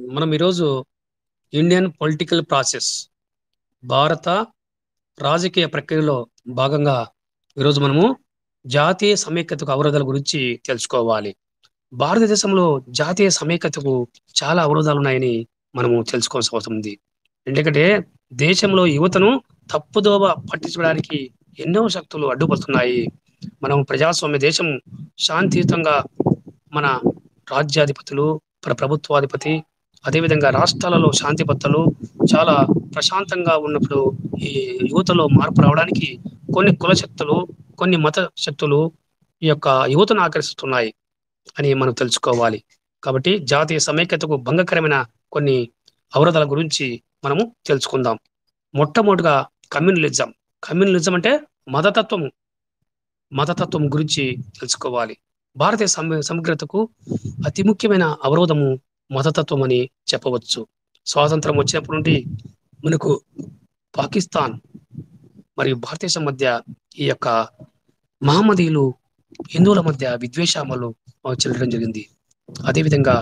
మనం ఈరోజు Indian political process భారత రాజకీయ ప్రక్రియలో భాగంగా ఈరోజు మనము జాతీయ సమైక్యతకు అవరోధాల గురించి తెలుసుకోవాలి భారతదేశంలో జాతీయ సమైక్యతకు చాలా అవరోధాలు ఉన్నాయని మనము తెలుసుకోవాల్సిన అవసరం ఉంది ఎందుకంటే దేశంలో యువతను తప్పుదోవ పట్టించడానికి ఎన్నో శక్తులు అడ్డుపడుతున్నాయి మనం ప్రజాస్వామ్య దేశం శాంతియుతంగా మన రాజ్యాధిపతులు ప్ర ప్రభుత్వాధిపతి అదేవిధంగా రాష్ట్రాలలో శాంతి భద్రతలు చాలా ప్రశాంతంగా ఉన్నప్పుడు ఈ యువతలో మార్పు రావడానికి కొన్ని కుల శక్తులు కొన్ని మత శక్తులు ఈ యొక్క యువతను ఆకర్షిస్తున్నాయి అని మనం తెలుసుకోవాలి కాబట్టి జాతీయ సమైక్యతకు భంగకరమైన కొన్ని అవరోధాల గురించి మనము తెలుసుకుందాం మొట్టమొదటిగా కమ్యూనలిజం కమ్యూనలిజం అంటే మతతత్వము మతతత్వం గురించి తెలుసుకోవాలి భారతీయ సమ సమగ్రతకు అతి ముఖ్యమైన అవరోధము మతతత్వం అని చెప్పవచ్చు స్వాతంత్రం వచ్చినప్పటి నుండి మనకు పాకిస్తాన్ మరియు భారతదేశం మధ్య ఈ యొక్క మహమ్మదీయులు హిందువుల మధ్య విద్వేషాలు చెల్లడం జరిగింది అదేవిధంగా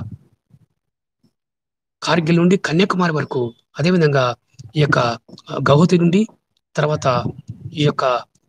కార్గిల్ నుండి కన్యాకుమారి వరకు అదేవిధంగా ఈ యొక్క గౌహతి నుండి తర్వాత ఈ యొక్క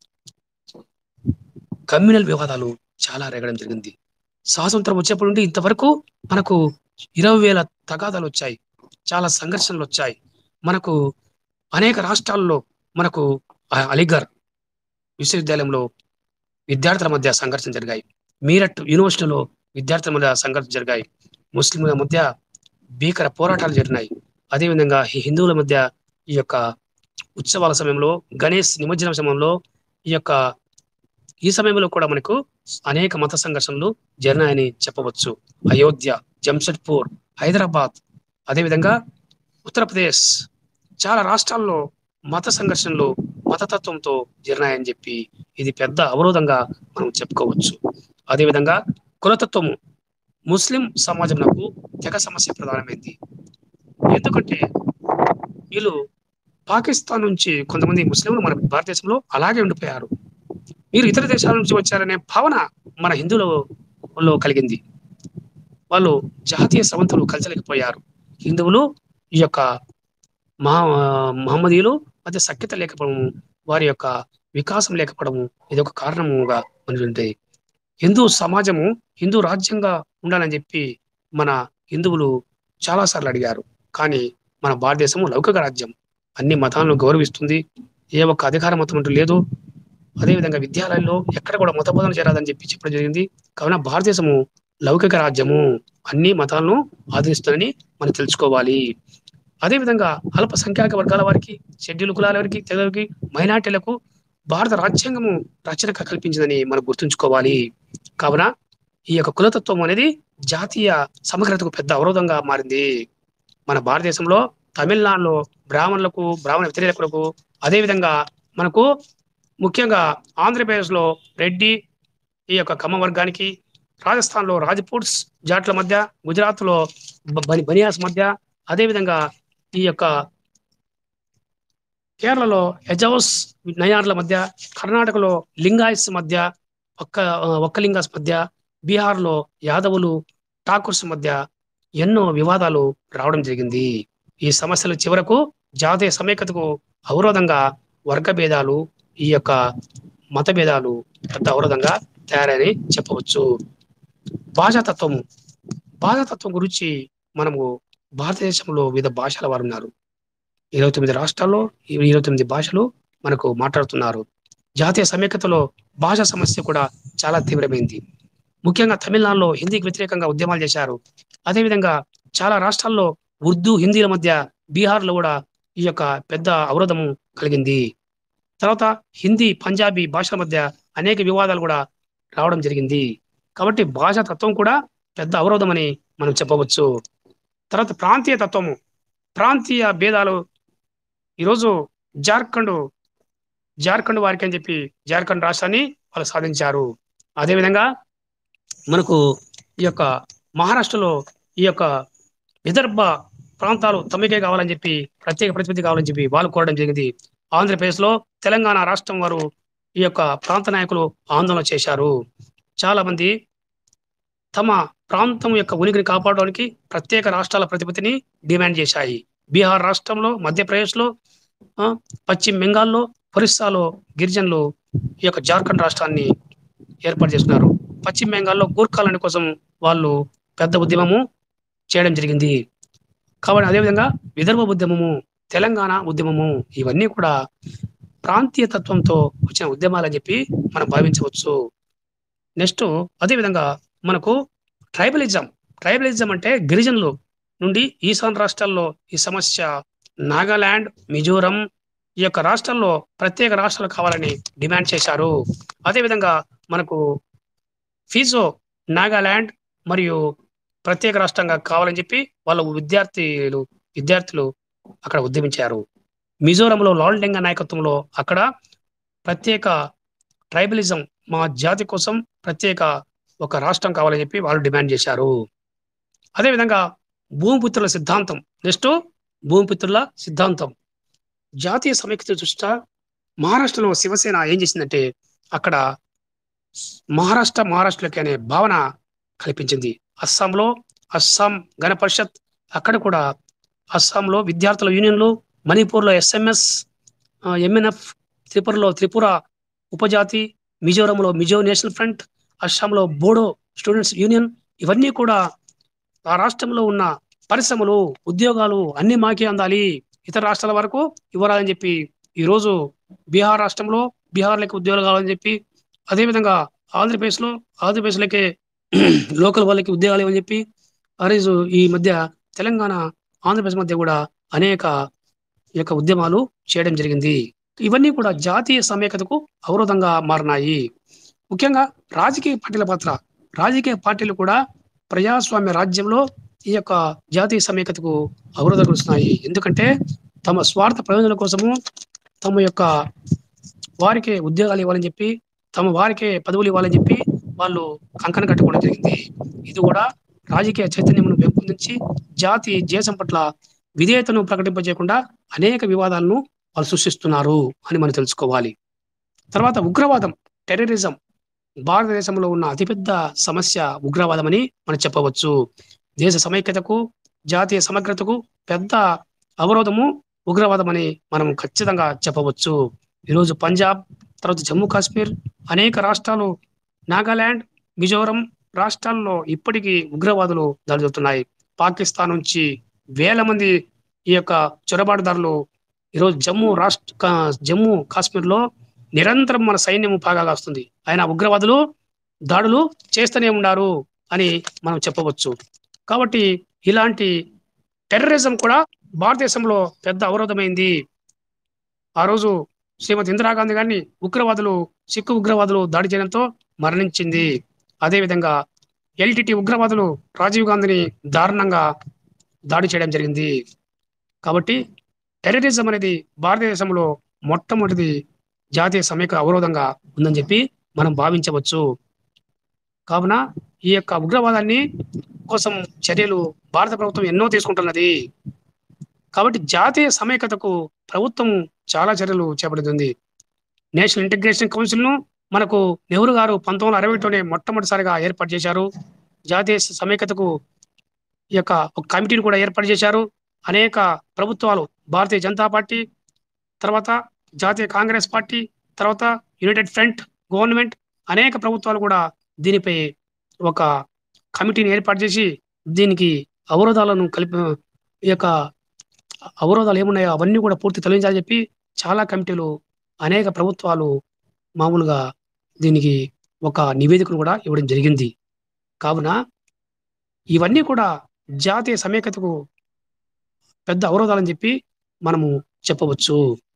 కమ్యూనల్ వివాదాలు చాలా రేగడం జరిగింది స్వాతంత్రం వచ్చేప్పటి నుండి ఇంతవరకు మనకు ఇరవై వేల తగాదాలు వచ్చాయి చాలా సంఘర్షణలు వచ్చాయి మనకు అనేక రాష్ట్రాల్లో మనకు ఆ అలీగర్ విశ్వవిద్యాలయంలో విద్యార్థుల మధ్య సంఘర్షణ జరిగాయి మీరట్ యూనివర్సిటీలో విద్యార్థుల మధ్య సంఘర్షణ జరిగాయి ముస్లింల మధ్య భీకర పోరాటాలు జరిగినాయి అదేవిధంగా ఈ హిందువుల మధ్య ఈ యొక్క ఉత్సవాల సమయంలో గణేష్ నిమజ్జనం సమయంలో ఈ యొక్క ఈ సమయంలో కూడా మనకు అనేక మత సంఘర్షణలు జరిగినాయని చెప్పవచ్చు అయోధ్య జంషెడ్పూర్ హైదరాబాద్ అదేవిధంగా ఉత్తరప్రదేశ్ చాలా రాష్ట్రాల్లో మత సంఘర్షణలు మతతత్వంతో జరిగినాయని చెప్పి ఇది పెద్ద అవరోధంగా మనం చెప్పుకోవచ్చు అదేవిధంగా కులతత్వము ముస్లిం సమాజంలో తెగ సమస్య ప్రధానమైంది ఎందుకంటే వీళ్ళు పాకిస్తాన్ నుంచి కొంతమంది ముస్లింలు మన భారతదేశంలో అలాగే ఉండిపోయారు మీరు ఇతర దేశాల నుంచి వచ్చారనే భావన మన హిందువులలో కలిగింది వాళ్ళు జాతీయ స్రవంతులు కలిసలేకపోయారు హిందువులు ఈ యొక్క మహా మహమ్మదీయులు మధ్య సఖ్యత లేకపోవడము వారి యొక్క వికాసం లేకపోవడము ఇది ఒక కారణముగా మనకుంటాయి హిందూ సమాజము హిందూ రాజ్యంగా ఉండాలని చెప్పి మన హిందువులు చాలాసార్లు అడిగారు కానీ మన భారతదేశము లౌకిక రాజ్యం అన్ని మతాలను గౌరవిస్తుంది ఏ ఒక్క అధికార మతం అంటూ లేదు అదేవిధంగా విద్యాలయాల్లో ఎక్కడ కూడా మత బోధన చేరాదని చెప్పి చెప్పడం జరిగింది కావున భారతదేశము లౌకిక రాజ్యము అన్ని మతాలను ఆదరిస్తుందని మనం తెలుసుకోవాలి అదేవిధంగా అల్పసంఖ్యాక వర్గాల వారికి షెడ్యూల్ కులాల వారికి తెగలకి మైనార్టీలకు భారత రాజ్యాంగము రచన కల్పించిందని మనం గుర్తుంచుకోవాలి కావున ఈ యొక్క కులతత్వం అనేది జాతీయ సమగ్రతకు పెద్ద అవరోధంగా మారింది మన భారతదేశంలో తమిళనాడులో బ్రాహ్మణులకు బ్రాహ్మణ వ్యతిరేకులకు అదేవిధంగా మనకు ముఖ్యంగా ఆంధ్రప్రదేశ్లో రెడ్డి ఈ యొక్క కమ్మ వర్గానికి రాజస్థాన్లో రాజ్పూట్స్ జాట్ల మధ్య గుజరాత్లో బని బనియాస్ మధ్య అదేవిధంగా ఈ యొక్క కేరళలో ఎజౌస్ నయార్ల మధ్య కర్ణాటకలో లింగాయస్ మధ్య ఒక్క ఒక్క లింగాస్ మధ్య బీహార్లో యాదవులు ఠాకూర్స్ మధ్య ఎన్నో వివాదాలు రావడం జరిగింది ఈ సమస్యల చివరకు జాతీయ సమైక్యతకు అవరోధంగా వర్గ భేదాలు ఈ యొక్క మత భేదాలు పెద్ద అవరోధంగా తయారని చెప్పవచ్చు భాషాతత్వము భాషాతత్వం గురించి మనము భారతదేశంలో వివిధ భాషల వారు ఉన్నారు ఇరవై తొమ్మిది రాష్ట్రాల్లో ఇరవై తొమ్మిది భాషలు మనకు మాట్లాడుతున్నారు జాతీయ సమైక్యతలో భాషా సమస్య కూడా చాలా తీవ్రమైంది ముఖ్యంగా తమిళనాడులో హిందీకి వ్యతిరేకంగా ఉద్యమాలు చేశారు అదేవిధంగా చాలా రాష్ట్రాల్లో ఉర్దూ హిందీల మధ్య బీహార్లో కూడా ఈ యొక్క పెద్ద అవరోధము కలిగింది తర్వాత హిందీ పంజాబీ భాషల మధ్య అనేక వివాదాలు కూడా రావడం జరిగింది కాబట్టి భాషా తత్వం కూడా పెద్ద అవరోధం అని మనం చెప్పవచ్చు తర్వాత ప్రాంతీయ తత్వము ప్రాంతీయ భేదాలు ఈరోజు జార్ఖండ్ జార్ఖండ్ వారికి అని చెప్పి జార్ఖండ్ రాష్ట్రాన్ని వాళ్ళు సాధించారు అదేవిధంగా మనకు ఈ యొక్క మహారాష్ట్రలో ఈ యొక్క విదర్భ ప్రాంతాలు తమకే కావాలని చెప్పి ప్రత్యేక ప్రతిపత్తి కావాలని చెప్పి వాళ్ళు కోరడం జరిగింది ఆంధ్రప్రదేశ్లో తెలంగాణ రాష్ట్రం వారు ఈ యొక్క ప్రాంత నాయకులు ఆందోళన చేశారు చాలా మంది తమ ప్రాంతం యొక్క ఉనికిని కాపాడడానికి ప్రత్యేక రాష్ట్రాల ప్రతిపత్తిని డిమాండ్ చేశాయి బీహార్ రాష్ట్రంలో మధ్యప్రదేశ్లో ఆ, పశ్చిమ బెంగాల్లో ఒరిస్సాలో గిరిజనులు ఈ యొక్క జార్ఖండ్ రాష్ట్రాన్ని ఏర్పాటు చేస్తున్నారు పశ్చిమ బెంగాల్లో గూర్ఖాలని కోసం వాళ్ళు పెద్ద ఉద్యమము చేయడం జరిగింది కాబట్టి అదేవిధంగా విదర్భ ఉద్యమము తెలంగాణ ఉద్యమము ఇవన్నీ కూడా ప్రాంతీయ తత్వంతో వచ్చిన ఉద్యమాలని చెప్పి మనం భావించవచ్చు నెక్స్ట్ అదేవిధంగా మనకు ట్రైబలిజం ట్రైబలిజం అంటే గిరిజనులు నుండి ఈశాన్ రాష్ట్రాల్లో ఈ సమస్య నాగాలాండ్ మిజోరం ఈ యొక్క రాష్ట్రాల్లో ప్రత్యేక రాష్ట్రాలు కావాలని డిమాండ్ చేశారు అదేవిధంగా మనకు ఫీజో నాగాలాండ్ మరియు ప్రత్యేక రాష్ట్రంగా కావాలని చెప్పి వాళ్ళ విద్యార్థులు విద్యార్థులు అక్కడ ఉద్యమించారు మిజోరంలో లాల్ డెంగా నాయకత్వంలో అక్కడ ప్రత్యేక ట్రైబలిజం మా జాతి కోసం ప్రత్యేక ఒక రాష్ట్రం కావాలని చెప్పి వాళ్ళు డిమాండ్ చేశారు అదేవిధంగా భూమిపుత్రుల సిద్ధాంతం నెక్స్ట్ భూమిపుత్రుల సిద్ధాంతం జాతీయ సమైక్యత దృష్ట్యా మహారాష్ట్రలో శివసేన ఏం చేసిందంటే అక్కడ మహారాష్ట్ర మహారాష్ట్రలోకి అనే భావన కల్పించింది అస్సాంలో అస్సాం గణ పరిషత్ అక్కడ కూడా అస్సాంలో విద్యార్థుల యూనియన్లు మణిపూర్లో ఎస్ఎంఎస్ ఎంఎన్ఎఫ్ త్రిపురలో త్రిపుర ఉపజాతి మిజోరంలో మిజో నేషనల్ ఫ్రంట్ అస్సాంలో బోడో స్టూడెంట్స్ యూనియన్ ఇవన్నీ కూడా ఆ రాష్ట్రంలో ఉన్న పరిశ్రమలు ఉద్యోగాలు అన్ని మాకే అందాలి ఇతర రాష్ట్రాల వరకు ఇవ్వరాదని చెప్పి ఈరోజు బీహార్ రాష్ట్రంలో బీహార్లకి ఉద్యోగాలు కావాలని చెప్పి అదేవిధంగా ఆంధ్రప్రదేశ్లో ఆంధ్రప్రదేశ్లకే లోకల్ వాళ్ళకి ఉద్యోగాలు ఇవ్వని చెప్పి అరేజు ఈ మధ్య తెలంగాణ ఆంధ్రప్రదేశ్ మధ్య కూడా అనేక ఈ యొక్క ఉద్యమాలు చేయడం జరిగింది ఇవన్నీ కూడా జాతీయ సమైక్యతకు అవరోధంగా మారినాయి ముఖ్యంగా రాజకీయ పార్టీల పాత్ర రాజకీయ పార్టీలు కూడా ప్రజాస్వామ్య రాజ్యంలో ఈ యొక్క జాతీయ సమైక్యతకు అవరోధం కలుస్తున్నాయి ఎందుకంటే తమ స్వార్థ ప్రయోజనాల కోసము తమ యొక్క వారికే ఉద్యోగాలు ఇవ్వాలని చెప్పి తమ వారికే పదవులు ఇవ్వాలని చెప్పి వాళ్ళు కంకణ కట్టుకోవడం జరిగింది ఇది కూడా రాజకీయ చైతన్యమును పెంపొందించి జాతి దేశం పట్ల విధేయతను ప్రకటింపజేయకుండా అనేక వివాదాలను వాళ్ళు సృష్టిస్తున్నారు అని మనం తెలుసుకోవాలి తర్వాత ఉగ్రవాదం టెర్రరిజం భారతదేశంలో ఉన్న అతిపెద్ద సమస్య ఉగ్రవాదం అని మనం చెప్పవచ్చు దేశ సమైక్యతకు జాతీయ సమగ్రతకు పెద్ద అవరోధము ఉగ్రవాదం అని మనం ఖచ్చితంగా చెప్పవచ్చు ఈరోజు పంజాబ్ తర్వాత జమ్మూ కాశ్మీర్ అనేక రాష్ట్రాలు నాగాలాండ్ మిజోరం రాష్ట్రాల్లో ఇప్పటికీ ఉగ్రవాదులు దాడి జరుగుతున్నాయి పాకిస్తాన్ నుంచి వేల మంది ఈ యొక్క చొరబాటుదారులు ఈరోజు జమ్మూ రాష్ట్ర కా- జమ్మూ కాశ్మీర్లో నిరంతరం మన సైన్యం పాగాగా వస్తుంది ఆయన ఉగ్రవాదులు దాడులు చేస్తూనే ఉన్నారు అని మనం చెప్పవచ్చు కాబట్టి ఇలాంటి టెర్రరిజం కూడా భారతదేశంలో పెద్ద అవరోధమైంది ఆ రోజు శ్రీమతి ఇందిరాగాంధీ గారిని ఉగ్రవాదులు సిక్కు ఉగ్రవాదులు దాడి చేయడంతో మరణించింది అదేవిధంగా ఎల్టిటి ఉగ్రవాదులు రాజీవ్ గాంధీని దారుణంగా దాడి చేయడం జరిగింది కాబట్టి టెర్రరిజం అనేది భారతదేశంలో మొట్టమొదటిది జాతీయ సమైక్య అవరోధంగా ఉందని చెప్పి మనం భావించవచ్చు కావున ఈ యొక్క ఉగ్రవాదాన్ని కోసం చర్యలు భారత ప్రభుత్వం ఎన్నో తీసుకుంటున్నది కాబట్టి జాతీయ సమైక్యతకు ప్రభుత్వం చాలా చర్యలు చేపడుతుంది నేషనల్ ఇంటిగ్రేషన్ కౌన్సిల్ ను మనకు నెహ్రూ గారు పంతొమ్మిది వందల అరవై ఒకటిలోనే మొట్టమొదటిసారిగా ఏర్పాటు చేశారు జాతీయ సమైక్యతకు ఈ యొక్క ఒక కమిటీని కూడా ఏర్పాటు చేశారు అనేక ప్రభుత్వాలు భారతీయ జనతా పార్టీ తర్వాత జాతీయ కాంగ్రెస్ పార్టీ తర్వాత యునైటెడ్ ఫ్రంట్ గవర్నమెంట్ అనేక ప్రభుత్వాలు కూడా దీనిపై ఒక కమిటీని ఏర్పాటు చేసి దీనికి అవరోధాలను కలిపి ఈ యొక్క అవరోధాలు ఏమున్నాయో అవన్నీ కూడా పూర్తి తొలగించాలని చెప్పి చాలా కమిటీలు అనేక ప్రభుత్వాలు మామూలుగా దీనికి ఒక నివేదికను కూడా ఇవ్వడం జరిగింది కావున ఇవన్నీ కూడా జాతీయ సమైక్యతకు పెద్ద అవరోధాలని చెప్పి మనము చెప్పవచ్చు